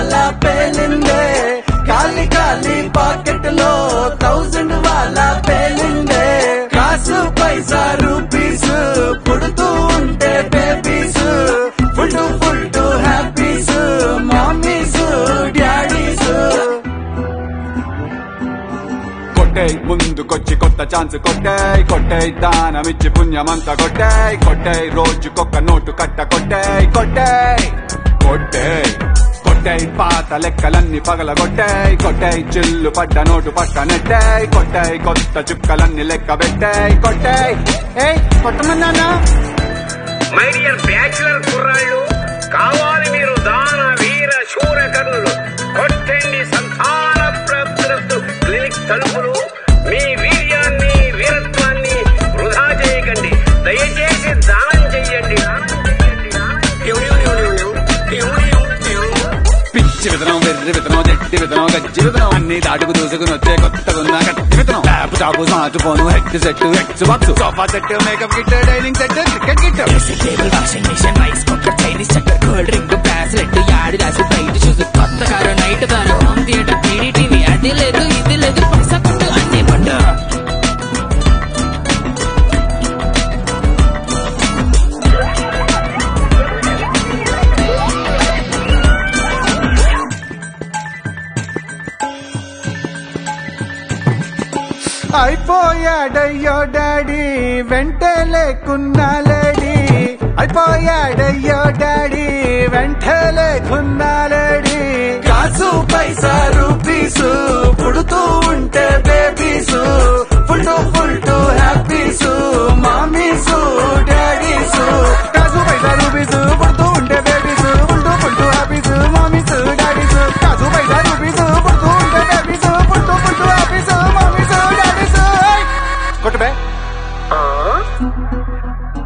వాళ్ళ పేలిందే ఖాళీ ఖాళీ పాకెట్ లో థౌజండ్ వాళ్ళ పేలిందే కాసు పైసా రూపీస్ పుడుతూ ఉంటే babies full to full to happies mummies daddies కొట్టేయ్ ముందుకొచ్చి కొత్త ఛాన్స్ కొట్టేయ్ కొట్టేయ్ దానమిచ్చి పుణ్యమంతా కొట్టేయ్ కొట్టేయ్ రోజుకొక్క నోటు కట్ట కొట్టేయ్ కొట్టేయ్ కొట్టేయ్ కొట్టేయ్ పాత లెక్కలన్నీ పగల కొట్టేయ్ కొట్టేయ్ చిల్లు పడ్డ నోటు పట్ట నెట్టేయ్ కొట్టేయ్ కొత్త చుక్కలన్నీ లెక్క పెట్టేయ్ కొట్టేయ్ ఏయ్ కొట్టమన్నానా మై డియర్ బ్యాచులర్ కుర్రాళ్ళు కావాలి మీరు దాన వీర శూర కర్ణులు కొట్టండి సంతాన ప్రవృత్తు క్లినిక్ తలుపులు మీ వీర్యాన్ని వీరత్వాన్ని వృధా చేయకండి దయచేసి దానం చెయ్యండి పిచ్చి విత్తనం వెర్రి విత్తనం జట్టి విత్తనం గజ్జి విత్తనం అన్ని దాటుకు దూసుకుని వచ్చే కొత్తగా ఉన్న గట్టి విత్తనం laptop smart phone headset heads box sofa set makeup kit dining set cricket kit table washing machine rice cooker Chinese చక్కర్ కూల్ డ్రింక్ బ్రాస్లెట్ యాడి రాసి బయట చూసి కొత్త కారు నైట్ దాని హోమ్ థియేటర్ టీడీ టీవీ అది లేదు ఇది లేదు పైసా కొట్టు అన్ని పండు అయిపోయాడయ్యో డాడీ వెంటే లేకున్నా లేడీ అయిపోయాడయ్యో డాడీ వెంటే లేకున్నా లేడీ కాసు పైసా రూపీసు పుడుతూ ఉంటే babies full to full to happies mummies daddies కాసు పైసా రూపీసు పుడుతూ ఉంటే babies full to full to happies mummies daddies కాసు పైసా రూపీసు పుడుతూ ఉంటే babies full to full to happies mummies daddies కొట్టు బే